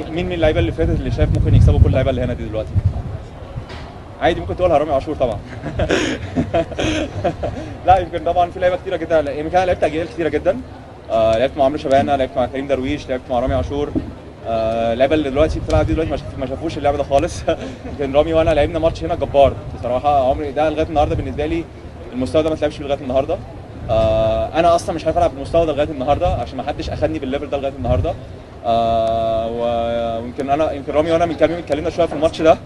مين من اللعيبه اللي فاتت اللي شايف ممكن يكسبوا كل اللعيبه اللي هنا دي دلوقتي عادي ممكن تقولها رامي عاشور طبعا لا يمكن طبعا في لعيبه كتيره جدا يمكن انا لعبت اجيال كتيره جدا آه لعبت مع عمرو شبانه لعبت مع كريم درويش لعبت مع رامي عاشور آه اللعيبه اللي دلوقتي بتلعب دي دلوقتي ما شاف- ما شافوش اللعبه ده خالص يمكن رامي وانا لعبنا ماتش هنا جبار بصراحه عمري ده لغايه النهارده بالنسبه لي المستوى ده ما اتلعبش فيه لغايه النهارده آه انا اصلا مش عارف العب بالمستوى ده لغايه النهارده عشان ما حدش اخدني بالليفل ده لغايه النهارده آه و- ويمكن انا يمكن رامي وانا من كام يوم اتكلمنا شويه في الماتش ده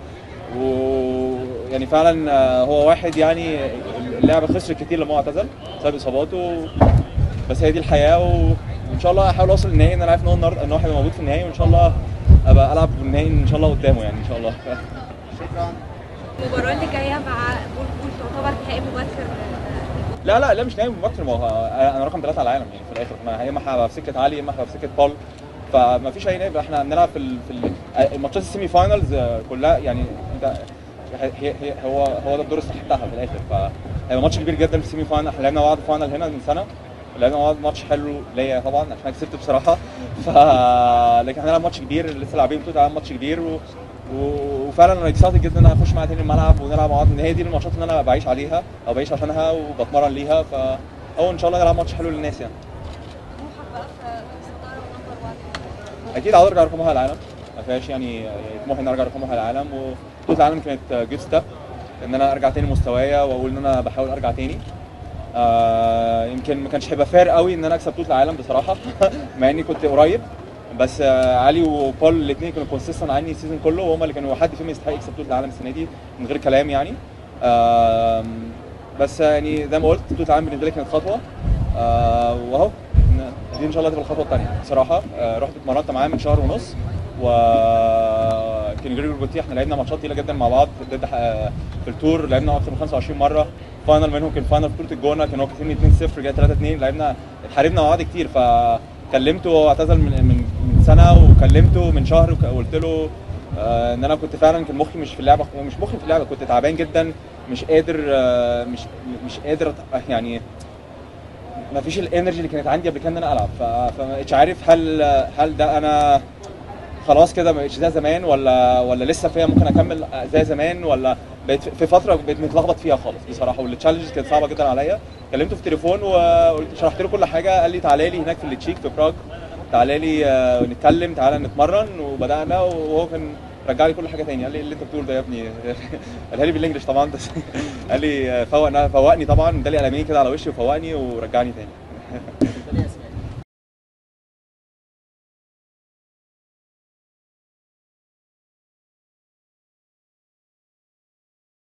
ويعني فعلا آه، هو واحد يعني اللعبه خسر كتير لما هو اعتزل بسبب اصاباته بس هي دي الحياه و... وان شاء الله هحاول اوصل للنهائي ان انا عارف ان هو النهارده ان هو هيبقى موجود في النهائي وان شاء الله ابقى العب النهائي ان شاء الله قدامه يعني ان شاء الله شكرا المباراة اللي جاية مع بول بول تعتبر نهائي مبكر لا لا لا مش نايم مبكر ما هو انا رقم ثلاثه على العالم يعني في الاخر ما يا اما هبقى في سكه علي يا اما هبقى في سكه بول فما فيش اي نائب احنا بنلعب في ال... في ال... الماتشات السيمي فاينلز آه، كلها يعني انت هي هي هو هو ده الدور الصح بتاعها في الاخر فهيبقى ماتش كبير جدا في السيمي فاينل احنا لعبنا مع بعض فاينل هنا من سنه لعبنا مع بعض ماتش حلو ليا طبعا عشان انا كسبت بصراحه ف لكن هنلعب ماتش كبير لسه لاعبين بطوله عالم ماتش كبير و... و... وفعلا انا اكسايتد جدا ان انا اخش معاها تاني الملعب ونلعب مع بعض ان هي دي الماتشات اللي انا بعيش عليها او بعيش عشانها وبتمرن ليها فهو ان شاء الله نلعب ماتش حلو للناس يعني طموحك بقى في الصدارة ونمبر 1 اكيد عاوز ارجع رقمها العالم ما فيهاش يعني طموحي ان ارجع رقمها العالم وبطوله العالم كانت جود ستيب ان انا ارجع تاني مستوايا واقول ان انا بحاول ارجع تاني آه يمكن ما كانش هيبقى فير قوي ان انا اكسب بطوله العالم بصراحه مع اني كنت قريب بس آه علي وبول الاثنين كانوا كونسيستنت عني السيزون كله وهم اللي كانوا حد فيهم يستحق يكسب بطوله العالم السنه دي من غير كلام يعني آم، بس يعني زي ما قلت بطوله العالم بالنسبه لي كانت خطوه آه واهو إن- دي ان شاء الله تبقى الخطوه الثانيه بصراحه آه رحت اتمرنت معاه من شهر ونص و كان جريجور جوتي احنا لعبنا ماتشات تقيله جدا مع بعض ضد ح- في التور لعبنا اكتر من 25 مره فاينل منهم كان فاينل في بطوله الجونه كانوا كسبني 2-0 جاي 3-2 لعبنا اتحاربنا مع بعض كتير فكلمته وهو اعتزل من من من سنه وكلمته من شهر وك- وقلت له آه، ان انا كنت فعلا كان مخي مش في اللعبه مش مخي في اللعبه كنت تعبان جدا مش قادر آه، مش مش قادر أت- يعني ما فيش الانرجي اللي كانت عندي قبل كده ان انا العب ف- فما بقتش عارف هل هل ده انا خلاص كده ما بقتش زي زمان ولا ولا لسه فيها ممكن اكمل زي زمان ولا بقيت في فتره بقيت متلخبط فيها خالص بصراحه والتشالنجز كانت صعبه جدا عليا كلمته في التليفون وقلت شرحت له كل حاجه قال لي تعالى لي هناك في التشيك في براغ تعالى لي آه، نتكلم تعالى نتمرن وبدانا وهو كان رجع لي كل حاجه تاني قال لي إيه اللي انت بتقول ده يا ابني قالها لي بالانجلش طبعا بس قال لي آه، فوق فوقني طبعا ادالي قلمين كده على وشي وفوقني ورجعني تاني